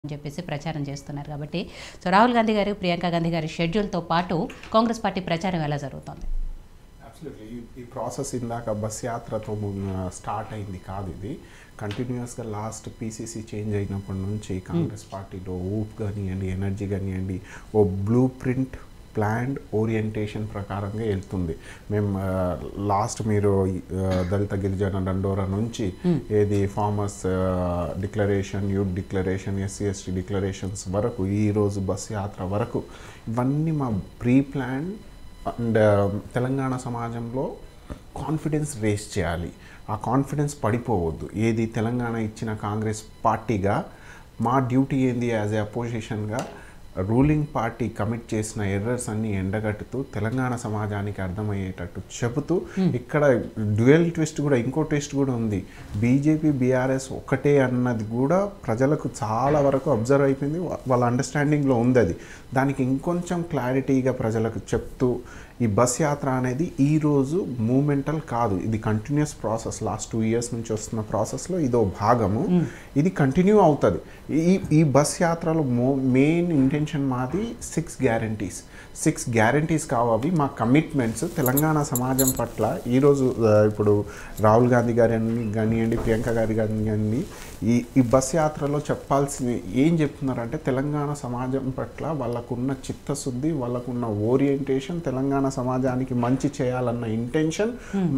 అని చెప్పేసి ప్రచారం చేస్తున్నారు కాబట్టి సో రాహుల్ గాంధీ గారు ప్రియాంక గాంధీ గారి షెడ్యూల్తో పాటు కాంగ్రెస్ పార్టీ ప్రచారం ఎలా జరుగుతోంది అబ్సల్యూట్లీ ఈ ప్రాసెస్ ఇందాక బస్ యాత్రతో స్టార్ట్ అయింది కాదు ఇది కంటిన్యూస్గా లాస్ట్ పీసీసీ చేంజ్ అయినప్పటి నుంచి కాంగ్రెస్ పార్టీలో ఊప్ కానివ్వండి ఎనర్జీ కానివ్వండి ఓ బ్లూ ప్రింట్ ప్లాన్డ్ ఓరియంటేషన్ ప్రకారంగా వెళ్తుంది మేము లాస్ట్ మీరు ఆ, దళిత గిరిజన దండోరా నుంచి ఏది farmers declaration youth declaration SC ST declarations వరకు ఈ రోజు బస్ యాత్ర వరకు ఇవన్నీ మా ప్రీ ప్లాన్ అండ్ తెలంగాణ సమాజంలో కాన్ఫిడెన్స్ రేస్ చేయాలి ఆ కాన్ఫిడెన్స్ పడిపోవద్దు ఏది తెలంగాణ ఇచ్చిన కాంగ్రెస్ పార్టీగా మా డ్యూటీ ఏంది యాజ్ ఏ అపోజిషన్గా రూలింగ్ పార్టీ కమిట్ చేసిన ఎర్రర్స్ అన్ని ఎండగట్టుతూ తెలంగాణ సమాజానికి అర్థమయ్యేటట్టు చెబుతూ ఇక్కడ డ్యూయల్ ట్విస్ట్ కూడా ఇంకో ట్విస్ట్ కూడా ఉంది బీజేపీ బీఆర్ఎస్ ఒకటే అన్నది కూడా ప్రజలకు చాలా వరకు అబ్జర్వ్ అయిపోయింది వా- వాళ్ళ అండర్స్టాండింగ్లో ఉంది అది దానికి ఇంకొంచెం క్లారిటీగా ప్రజలకు చెప్తూ ఈ బస్ యాత్ర అనేది ఈ రోజు మూమెంటల్ కాదు ఇది continuous process last two years నుంచి వస్తున్న ప్రాసెస్లో ఇదో భాగము ఇది కంటిన్యూ అవుతుంది ఈ ఈ బస్ యాత్రలో మో మెయిన్ ఇంటెన్షన్ మాది సిక్స్ గ్యారంటీస్ సిక్స్ గ్యారంటీస్ కావాలి మా కమిట్మెంట్స్ తెలంగాణ సమాజం పట్ల ఈరోజు ఆ, ఇప్పుడు రాహుల్ గాంధీ గారి కానివ్వండి ప్రియాంక గారి కానివ్వండి ఈ ఈ బస్ యాత్రలో చెప్పాల్సింది ఏం చెప్తున్నారంటే తెలంగాణ సమాజం పట్ల వాళ్ళకున్న చిత్తశుద్ధి వాళ్ళకున్న ఓరియంటేషన్ తెలంగాణ సమాజానికి మంచి చేయాలన్న ఇంటెన్షన్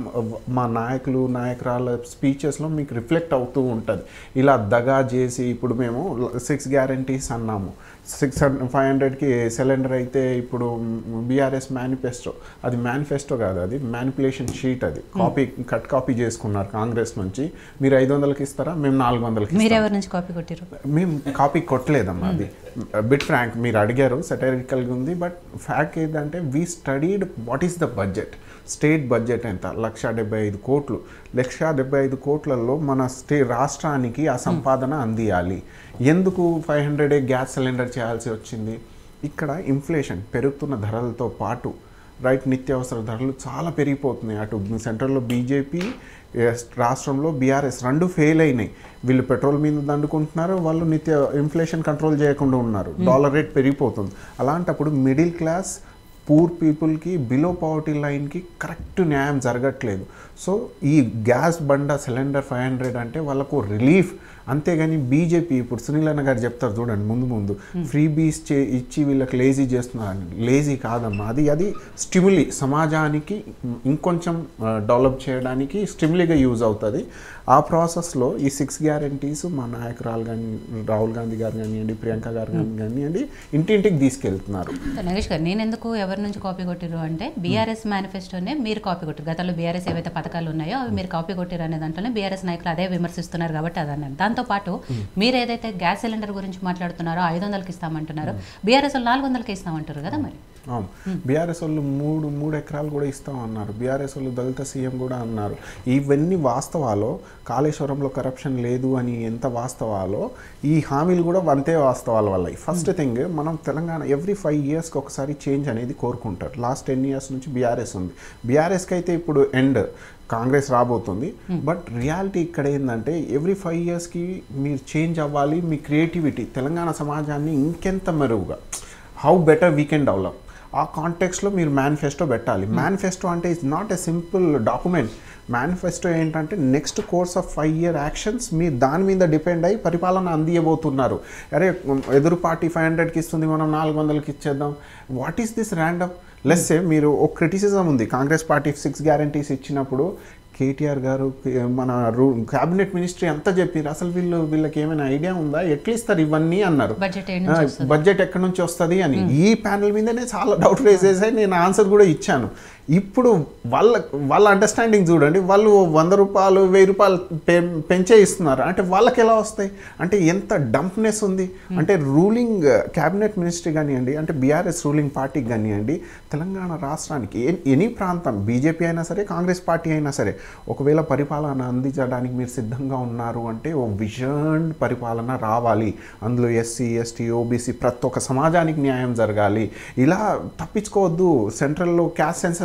మా నాయకులు నాయకురాల స్పీచెస్లో మీకు రిఫ్లెక్ట్ అవుతూ ఉంటుంది ఇలా దగా చేసి ఇప్పుడు మేము సిక్స్ గ్యారంటీస్ అన్నాము సిక్స్ హండ్రెడ్ ఫైవ్ హండ్రెడ్కి సిలిండర్ అయితే ఇప్పుడు బీఆర్ఎస్ మేనిఫెస్టో అది మేనిఫెస్టో కాదు అది మ్యానిపులేషన్ షీట్ అది కాపీ కట్ కాపీ చేసుకున్నారు కాంగ్రెస్ నుంచి మీరు ఐదు వందలకి ఇస్తారా మేము నాలుగు వందలకి మీరు ఇస్తాం. ఎవరి నుంచి కాపీ కొట్టారు మేము కాపీ కొట్టలేదమ్మా అది బిట్ ఫ్రాంక్ మీరు అడిగారు సెటరికల్గా ఉంది బట్ ఫ్యాక్ట్ ఏంటంటే we studied what is the budget state budget ఎంత లక్ష డెబ్బై ఐదు కోట్లు లక్ష డెబ్బై ఐదు కోట్లలో మన స్టే రాష్ట్రానికి ఆ సంపాదన అందియాలి ఎందుకు ఫైవ్ హండ్రెడే గ్యాస్ సిలిండర్ చేయాల్సి వచ్చింది ఇక్కడ ఇన్ఫ్లేషన్ పెరుగుతున్న ధరలతో పాటు రైట్ నిత్యావసర ధరలు చాలా పెరిగిపోతున్నాయి అటు సెంట్రల్లో బీజేపీ రాష్ట్రంలో బీఆర్ఎస్ రెండు ఫెయిల్ అయినాయి వీళ్ళు పెట్రోల్ మీద దండుకుంటున్నారు వాళ్ళు నిత్య ఇన్ఫ్లేషన్ కంట్రోల్ చేయకుండా ఉన్నారు డాలర్ రేట్ పెరిగిపోతుంది అలాంటప్పుడు మిడిల్ క్లాస్ పూర్ పీపుల్కి బిలో పవర్టీ లైన్కి కరెక్ట్ న్యాయం జరగట్లేదు సో ఈ గ్యాస్ బండ సిలిండర్ ఫైవ్ హండ్రెడ్ అంటే వాళ్ళకు రిలీఫ్ అంతేగాని బీజేపీ ఇప్పుడు సునీల్ అన్న గారు చెప్తారు చూడండి ముందు ముందు ఫ్రీ బీస్ చే ఇచ్చి వీళ్ళకి లేజీ చేస్తున్నారని లేజీ కాదమ్మా అది అది స్టిములీ సమాజానికి ఇంకొంచెం డెవలప్ చేయడానికి స్టిములీగా యూజ్ అవుతుంది ఆ ప్రాసెస్లో ఈ సిక్స్ గ్యారంటీస్ మా నాయకురాలు కానీ రాహుల్ గాంధీ గారు కానివ్వండి ప్రియాంక గారు కానీ కానివ్వండి ఇంటింటికి తీసుకెళ్తున్నారు సో నగేష్ గారు నేను ఎందుకు ఎవరి నుంచి కాపీ కొట్టిరు అంటే బీఆర్ఎస్ మేనిఫెస్టోనే మీరు కాపీ కొట్టారు గతంలో బీఆర్ఎస్ ఏవైతే పథకాలు ఉన్నాయో అవి మీరు కాపీ కొట్టారు అనే దాంట్లోనే బీఆర్ఎస్ నాయకులు అదే విమర్శిస్తున్నారు కాబట్టి అదన్నాను దాంతోపాటు మీరు ఏదైతే గ్యాస్ సిలిండర్ గురించి మాట్లాడుతున్నారో ఐదు వందలకి ఇస్తామంటున్నారో బీఆర్ఎస్ వాళ్ళు నాలుగు వందలకి ఇస్తామంటారు కదా మరి అవును బీఆర్ఎస్ వాళ్ళు మూడు మూడు ఎకరాలు కూడా ఇస్తాం అన్నారు బీఆర్ఎస్ వాళ్ళు దళిత సీఎం కూడా అన్నారు ఇవన్నీ వాస్తవాలో కాళేశ్వరంలో కరప్షన్ లేదు అని ఎంత వాస్తవాలో ఈ హామీలు కూడా అంతే వాస్తవాల వల్ల ఫస్ట్ థింగ్ మనం తెలంగాణ ఎవ్రీ ఫైవ్ ఇయర్స్కి ఒకసారి చేంజ్ అనేది కోరుకుంటారు లాస్ట్ టెన్ ఇయర్స్ నుంచి బీఆర్ఎస్ ఉంది బీఆర్ఎస్కి అయితే ఇప్పుడు ఎండ్ కాంగ్రెస్ రాబోతుంది బట్ రియాలిటీ ఇక్కడ ఏంటంటే ఎవ్రీ ఫైవ్ ఇయర్స్కి మీరు చేంజ్ అవ్వాలి మీ క్రియేటివిటీ తెలంగాణ సమాజాన్ని ఇంకెంత మెరుగుగా how better we can develop ఆ కాంటెక్స్లో మీరు మేనిఫెస్టో పెట్టాలి మేనిఫెస్టో అంటే it's not a simple document manifesto ఏంటంటే next course of five year actions మీరు దాని మీద డిపెండ్ అయ్యి పరిపాలన అందియబోతున్నారు అరే ఎదురు పార్టీ ఫైవ్ హండ్రెడ్కి ఇస్తుంది మనం నాలుగు వందలకి ఇచ్చేద్దాం what is this random let's say మీరు ఒక క్రిటిసిజం ఉంది కాంగ్రెస్ పార్టీ సిక్స్ గ్యారంటీస్ ఇచ్చినప్పుడు కేటీఆర్ గారు మన రూ క్యాబినెట్ మినిస్ట్రీ అంతా చెప్పారు అసలు వీళ్ళు వీళ్ళకి ఏమైనా ఐడియా ఉందా ఎట్లా ఇస్తారు ఇవన్నీ అన్నారు బడ్జెట్ ఏడు నుంచి వస్తుంది బడ్జెట్ ఎక్కడి నుంచి వస్తుంది అని ఈ ప్యానల్ మీదనే చాలా డౌట్ రేస్ చేశాయి నేను ఆన్సర్ కూడా ఇచ్చాను ఇప్పుడు వాళ్ళ వాళ్ళ అండర్స్టాండింగ్ చూడండి వాళ్ళు వంద రూపాయలు వెయ్యి రూపాయలు పె- పెంచే ఇస్తున్నారు అంటే వాళ్ళకి ఎలా వస్తాయి అంటే ఎంత డంప్నెస్ ఉంది అంటే రూలింగ్ క్యాబినెట్ మినిస్ట్రీ కానివ్వండి అంటే బీఆర్ఎస్ రూలింగ్ పార్టీకి కానివ్వండి తెలంగాణ రాష్ట్రానికి ఏ- ఎనీ ప్రాంతం బీజేపీ అయినా సరే కాంగ్రెస్ పార్టీ అయినా సరే ఒకవేళ పరిపాలన అందించడానికి మీరు సిద్ధంగా ఉన్నారు అంటే ఓ విజన్ పరిపాలన రావాలి అందులో ఎస్సీ ఎస్టీ ఓబీసీ ప్రతి ఒక్క సమాజానికి న్యాయం జరగాలి ఇలా తప్పించుకోవద్దు సెంట్రల్లో క్యాస్ట్ సెన్సెస్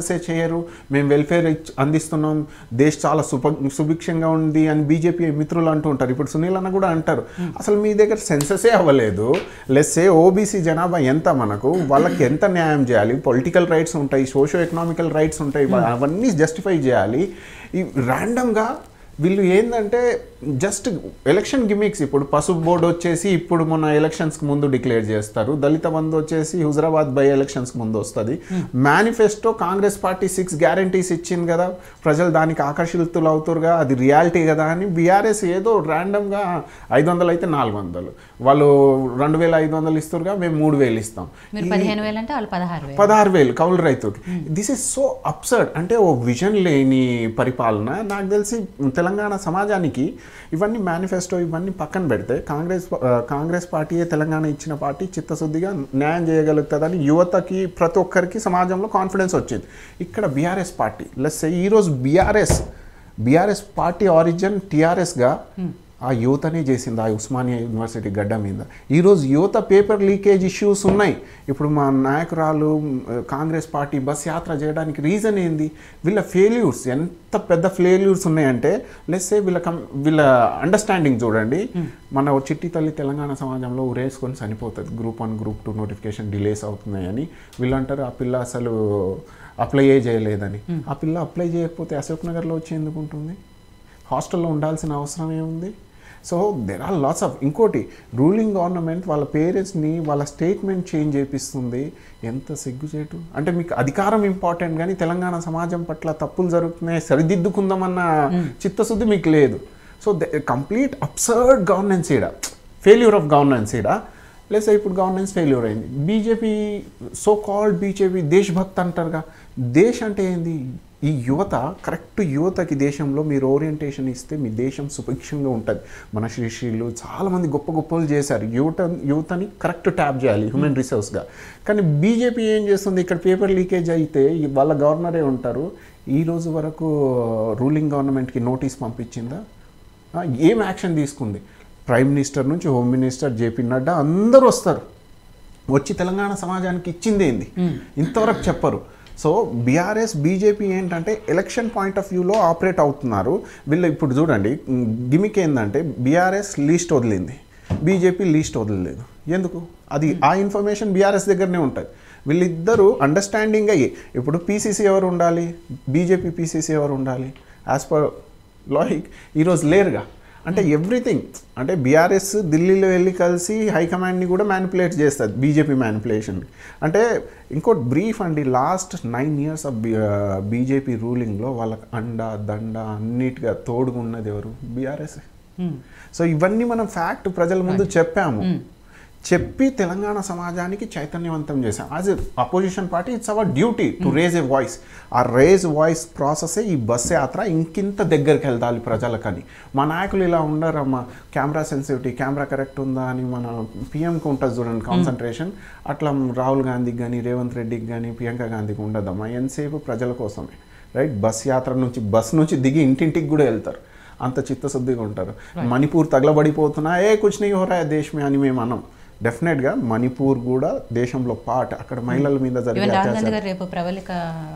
సెన్ససే చేయరు మేము వెల్ఫేర్ అందిస్తున్నాం దేశ్ చాలా సుప సుభిక్షంగా ఉంది అని బీజేపీ మిత్రులు అంటూ ఉంటారు ఇప్పుడు సునీల్ అన్న కూడా అంటారు అసలు మీ దగ్గర సెన్ససే అవ్వలేదు లెస్సే ఓబీసీ జనాభా ఎంత మనకు వాళ్ళకి ఎంత న్యాయం చేయాలి పొలిటికల్ రైట్స్ ఉంటాయి సోషో ఎకనామికల్ రైట్స్ ఉంటాయి అవన్నీ జస్టిఫై చేయాలి ఈ ర్యాండమ్గా వీళ్ళు ఏంటంటే జస్ట్ ఎలక్షన్ గిమిక్స్ ఇప్పుడు పసుపు బోర్డు వచ్చేసి ఇప్పుడు మొన్న ఎలక్షన్స్కి ముందు డిక్లేర్ చేస్తారు దళిత బంధు వచ్చేసి హుజరాబాద్ బై ఎలక్షన్స్కి ముందు వస్తుంది manifesto Congress party six guarantees ఇచ్చింది కదా ప్రజలు దానికి ఆకర్షితులు అవుతారుగా అది రియాలిటీ కదా అని బీఆర్ఎస్ ఏదో ర్యాండమ్గా ఐదు వందలు అయితే నాలుగు వందలు వాళ్ళు రెండు వేల ఐదు వందలు ఇస్తారుగా మేము మూడు వేలు ఇస్తాం మీరు పదిహేను వేలు అంటే వాళ్ళు పదహారు వేలు పదహారు వేలు కౌలు రైతుకి దిస్ ఇస్ సో అప్సర్డ్ అంటే ఓ విజన్ లేని పరిపాలన నాకు తెలిసి తెలంగాణ సమాజానికి ఇవన్నీ మేనిఫెస్టో ఇవన్నీ పక్కన పెడితే కాంగ్రెస్ ఆ, కాంగ్రెస్ పార్టీయే తెలంగాణ ఇచ్చిన పార్టీ చిత్తశుద్ధిగా న్యాయం చేయగలుగుతుందని యువతకి ప్రతి ఒక్కరికి సమాజంలో కాన్ఫిడెన్స్ వచ్చింది ఇక్కడ బీఆర్ఎస్ పార్టీ లెస్ ఈరోజు బీఆర్ఎస్ బీఆర్ఎస్ పార్టీ ఆరిజిన్ టీఆర్ఎస్గా ఆ యువతనే చేసింది ఆ ఉస్మానియా యూనివర్సిటీ గడ్డ మీద ఈరోజు యువత పేపర్ లీకేజ్ ఇష్యూస్ ఉన్నాయి ఇప్పుడు మా నాయకురాలు మ్, కాంగ్రెస్ పార్టీ బస్ యాత్ర చేయడానికి రీజన్ ఏంది వీళ్ళ ఫెయిల్యూర్స్ ఎంత పెద్ద ఫెయిల్యూర్స్ ఉన్నాయంటే లెస్సే వీళ్ళ కం వీళ్ళ అండర్స్టాండింగ్ చూడండి మన ఓ చిట్టి తల్లి తెలంగాణ సమాజంలో ఉరేసుకొని చనిపోతుంది group one group two notification delays అవుతున్నాయని వీళ్ళు అంటారు ఆ పిల్ల అసలు అప్లై చేయలేదని ఆ పిల్ల అప్లై చేయకపోతే అశోక్ నగర్లో వచ్చి ఎందుకు ఉంటుంది హాస్టల్లో ఉండాల్సిన అవసరం ఏముంది so there are lots of ఇంకోటి రూలింగ్ గవర్నమెంట్ వాళ్ళ పేరెంట్స్ని వాళ్ళ స్టేట్మెంట్ చేంజ్ చేపిస్తుంది ఎంత సిగ్గుచేటు అంటే మీకు అధికారం ఇంపార్టెంట్ కానీ తెలంగాణ సమాజం పట్ల తప్పులు జరుగుతున్నాయి సరిదిద్దుకుందామన్న చిత్తశుద్ధి మీకు లేదు సో కంప్లీట్ అబ్సర్డ్ గవర్నెన్స్ ఈడ ఫెయిల్యూర్ ఆఫ్ గవర్నెన్స్ ఈడ ప్లస్ ఇప్పుడు గవర్నెన్స్ ఫెయిల్యూర్ అయింది బీజేపీ సో కాల్డ్ బీజేపీ దేశభక్త్ అంటారుగా దేశ్ అంటే ఏంది ఈ యువత కరెక్ట్ యువతకి దేశంలో మీరు ఓరియంటేషన్ ఇస్తే మీ దేశం సుభిక్షంగా ఉంటుంది మన శ్రీశ్రీలు చాలామంది గొప్ప గొప్పలు చేశారు యువత యువతని కరెక్ట్ ట్యాప్ చేయాలి హ్యూమన్ రిసోర్స్గా కానీ బీజేపీ ఏం చేస్తుంది ఇక్కడ పేపర్ లీకేజ్ అయితే ఈ వాళ్ళ గవర్నరే ఉంటారు ఈ రోజు వరకు రూలింగ్ గవర్నమెంట్కి నోటీస్ పంపించిందా ఆ, ఏం యాక్షన్ తీసుకుంది ప్రైమ్ మినిస్టర్ నుంచి హోమ్ మినిస్టర్ జేపీ నడ్డా అందరూ వస్తారు వచ్చి తెలంగాణ సమాజానికి ఇచ్చింది ఏంది ఇంతవరకు చెప్పరు సో బీఆర్ఎస్ బీజేపీ ఏంటంటే ఎలక్షన్ పాయింట్ ఆఫ్ వ్యూలో ఆపరేట్ అవుతున్నారు వీళ్ళు ఇప్పుడు చూడండి గిమిక్ ఏంటంటే బీఆర్ఎస్ లీస్ట్ వదిలింది బీజేపీ లీస్ట్ వదలలేదు ఎందుకు అది ఆ ఇన్ఫర్మేషన్ బీఆర్ఎస్ దగ్గరనే ఉంటుంది వీళ్ళిద్దరూ అండర్స్టాండింగ్ అయ్యి ఇప్పుడు పీసీసీ ఎవరు ఉండాలి బీజేపీ పీసీసీ ఎవరు ఉండాలి యాజ్ పర్ లాజిక్ ఈరోజు లేరుగా అంటే ఎవ్రీథింగ్ అంటే బీఆర్ఎస్ ఢిల్లీలో వెళ్ళి కలిసి హైకమాండ్ని కూడా మ్యానిపులేట్ చేస్తుంది బీజేపీ మ్యానిపులేషన్ అంటే ఇంకోటి బ్రీఫ్ అండి last nine years of BJP రూలింగ్లో వాళ్ళకి అండ దండ అన్నిటిగా తోడుగా ఉన్నది ఎవరు బీఆర్ఎస్ సో ఇవన్నీ మనం ఫ్యాక్ట్ ప్రజల ముందు చెప్పాము చెప్పి తెలంగాణ సమాజానికి చైతన్యవంతం చేశాం as a opposition party it's our duty to raise a voice ఆ రేజ్ వాయిస్ ప్రాసెసే ఈ బస్ యాత్ర ఇంకింత దగ్గరికి వెళ్తాలి ప్రజలకని మా నాయకులు ఇలా ఉండరమ్మా కెమెరా సెన్సిటివిటీ కెమెరా కరెక్ట్ ఉందా అని మన పిఎంకి ఉంటుంది చూడండి కాన్సన్ట్రేషన్ అట్లా రాహుల్ గాంధీకి కానీ రేవంత్ రెడ్డికి కానీ ప్రియాంక గాంధీకి ఉండదమ్మా ఎంతసేపు ప్రజల కోసమే రైట్ బస్ యాత్ర నుంచి బస్ నుంచి దిగి ఇంటింటికి కూడా వెళ్తారు అంత చిత్తశుద్ధిగా ఉంటారు మణిపూర్ తగలబడిపోతున్నా ఏ కుచ్ నీ హోరా దేశమే అని మేము అన్నాం డెఫినెట్గా మణిపూర్ కూడా దేశంలో పార్ట్ అక్కడ మహిళల మీద జరిగే ఈవెన్ రాహుల్ గాంధీ అత్యాచారం గారు రేపు ప్రవళిక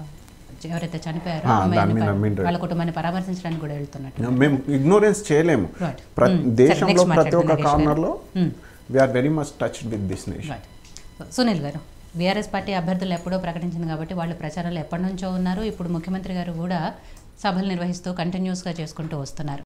ఎవరైతే చనిపోయారో ఆ, అమ్మాయిని దాని మీద ప- మీన్ వాళ్ళ కుటుంబాన్ని పరామర్శించడానికి కూడా వెళ్తున్నట్టు మేము ఇగ్నోరెన్స్ చేయలేము Right. ప్ర- Hmm. సరే, దేశంలో next ప్రతి ఒక్క మాట్లాడదాం, కార్నర్లో Hmm. We are very much touch with this nation right Sunil garu BRS party అభ్యర్థులు ఎప్పుడో ప్రకటించింది కాబట్టి వాళ్ళు ప్రచారాలు ఎప్పటి నుంచో ఉన్నారు ఇప్పుడు ముఖ్యమంత్రి గారు కూడా సభలు నిర్వహిస్తూ కంటిన్యూస్గా చేసుకుంటూ వస్తున్నారు